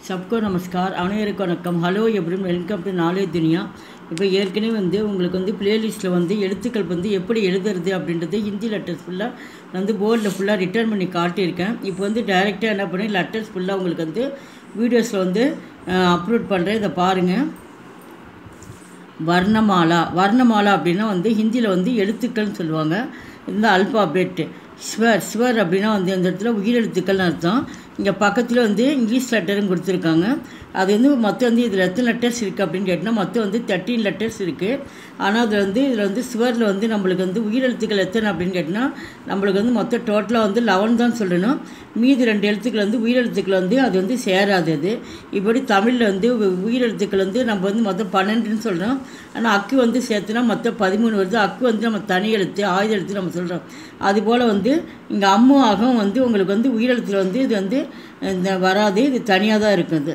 சப்கோ நமஸ்கார் அனைவருக்கும் வணக்கம் ஹலோ எப்படி வெல்கம் டு நாலேஜ் துனியா இப்போ ஏற்கனவே வந்து உங்களுக்கு வந்து பிளேலிஸ்ட்டில் வந்து எழுத்துக்கள் வந்து எப்படி எழுதுறது அப்படின்றது ஹிந்தி லெட்டர்ஸ் ஃபுல்லாக நான் வந்து போர்டில் ஃபுல்லாக ரிட்டர்ன் பண்ணி காட்டியிருக்கேன் இப்போ வந்து டைரெக்டாக என்ன பண்ணி லெட்டர்ஸ் ஃபுல்லாக உங்களுக்கு வந்து வீடியோஸில் வந்து அப்லோட் பண்ணுறேன் இதை பாருங்கள் வர்ணமாலா வர்ணமாலா அப்படின்னா வந்து ஹிந்தியில் வந்து எழுத்துக்கள்னு சொல்லுவாங்க இந்த அல்பாபெட் ஸ்வர் ஸ்வர் அப்படின்னா வந்து அந்த இடத்துல உயிரெழுத்துக்கள்னு அர்த்தம் இங்கே பக்கத்தில் வந்து இங்கிலீஷ் லெட்டரும் கொடுத்துருக்காங்க அது வந்து மொத்தம் வந்து இதில் எத்தனை லெட்டர்ஸ் இருக்குது அப்படின்னு கேட்டால் மொத்தம் வந்து தேர்ட்டீன் லெட்டர்ஸ் இருக்குது ஆனால் அதில் வந்து இதில் வந்து சுவரில் வந்து நம்மளுக்கு வந்து உயிரெழுத்துக்கள் எத்தனை அப்படின்னு கேட்டால் நம்மளுக்கு வந்து மொத்தம் டோட்டலாக வந்து லெவன் தான் சொல்லணும் மீதி ரெண்டு எழுத்துக்கள் வந்து உயிரெழுத்துக்கள் வந்து அது வந்து சேராது அது இப்படி தமிழில் வந்து உ- உயிரெழுத்துக்கள் வந்து நம்ம வந்து மொத்தம் பன்னெண்டுன்னு சொல்கிறோம் ஆனால் அக்கு வந்து சேர்த்துனா மொத்தம் பதிமூணு வருது அக்கு வந்து நம்ம தனி எழுத்து ஆயுத எழுத்து நம்ம சொல்கிறோம் அதுபோல் வந்து இங்கே அம்மு அகம் வந்து உங்களுக்கு வந்து உயிரெழுத்தில் வந்து இது வந்து இந்த வராது இது தனியாக தான் இருக்குது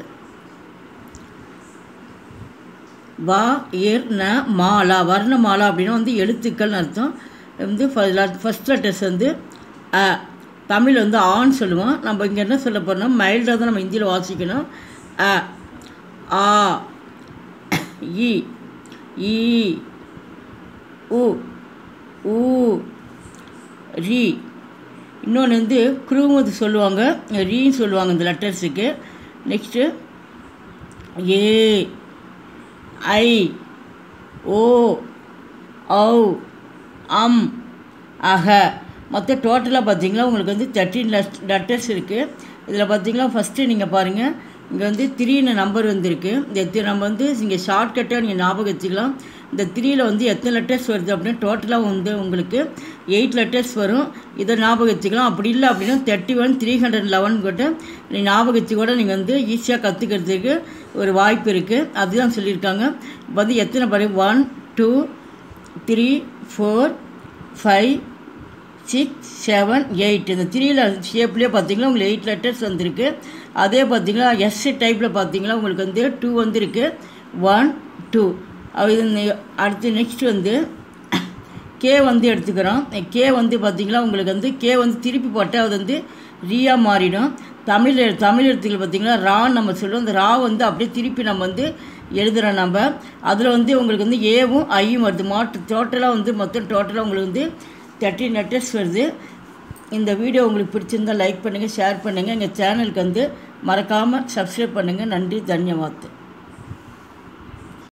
வா ஏர் ந மாலா வர்ண மாலா அப்படின்னா வந்து எழுத்துக்கள்னு அர்த்தம் வந்து ஃபஸ்ட் லெட்டர்ஸ் வந்து அ தமிழ் வந்து ஆன்னு சொல்லுவோம் நம்ம இங்கே என்ன சொல்ல போகிறோம் மைல்டாக தான் நம்ம ஹிந்தியில் வாசிக்கணும் அ ஆ இ ஈ உ ஊ ரி இன்னொன்று வந்து குருமது சொல்லுவாங்க ரீன்னு சொல்லுவாங்க இந்த லெட்டர்ஸுக்கு நெக்ஸ்ட்டு ஏ ஐ ஓ ஔ அம் அக மொத்தம் டோட்டலாக பார்த்தீங்களா உங்களுக்கு வந்து தேர்ட்டீன் லெட்டர்ஸ் இருக்குது இதில் பார்த்தீங்களா ஃபஸ்ட்டு நீங்கள் பாருங்கள் இங்கே வந்து த்ரீன்னு நம்பர் வந்திருக்கு இந்த தி- நம்ம வந்து இங்கே ஷார்ட்கட்டாக நீங்கள் ஞாபகம் வச்சுக்கலாம் இந்த த்ரீயில் வந்து எத்தனை லெட்டர்ஸ் வருது அப்படின்னா டோட்டலாக வந்து உங்களுக்கு எயிட் லெட்டர்ஸ் வரும் இதை ஞாபகம் வச்சுக்கலாம் அப்படி இல்லை அப்படின்னா thirty one three hundred eleven கூட நீங்கள் ஞாபகம் வச்சு கூட நீங்கள் வந்து ஈஸியாக கற்றுக்கிறதுக்கு ஒரு வாய்ப்பு இருக்குது அதுதான் சொல்லியிருக்காங்க இப்போ வந்து எத்தனை பாரு one two three four five six seven eight இந்த த்ரீல ஷேப்லேயே பார்த்தீங்கன்னா உங்களுக்கு எயிட் லெட்டர்ஸ் வந்திருக்கு அதே பார்த்தீங்கன்னா எஸ் டைப்பில் பார்த்தீங்கன்னா உங்களுக்கு வந்து டூ வந்திருக்கு ஒன் டூ இது நெ- அடுத்து நெக்ஸ்ட் வந்து கே வந்து எடுத்துக்கிறோம் கே வந்து பார்த்தீங்களா உங்களுக்கு வந்து கே வந்து திருப்பி போட்டால் அது வந்து ரீயா மாறிடும் தமிழ் எழு- தமிழ் எழுத்துக்கள் பார்த்தீங்களா ரான்னு நம்ம சொல்லுவோம் அந்த ரா வந்து அப்படியே திருப்பி நம்ம வந்து எழுதுகிறோம் நம்ம அதில் வந்து உங்களுக்கு வந்து ஏவும் ஐயும் வருது மாட்டு டோட்டலாக வந்து மொத்தம் டோட்டலாக உங்களுக்கு வந்து தேர்ட்டின் லெட்டர்ஸ் வருது இந்த வீடியோ உங்களுக்கு பிடிச்சிருந்தா லைக் பண்ணுங்கள் ஷேர் பண்ணுங்கள் எங்கள் சேனலுக்கு வந்து மறக்காமல் சப்ஸ்கிரைப் பண்ணுங்கள் நன்றி தன்யவாத்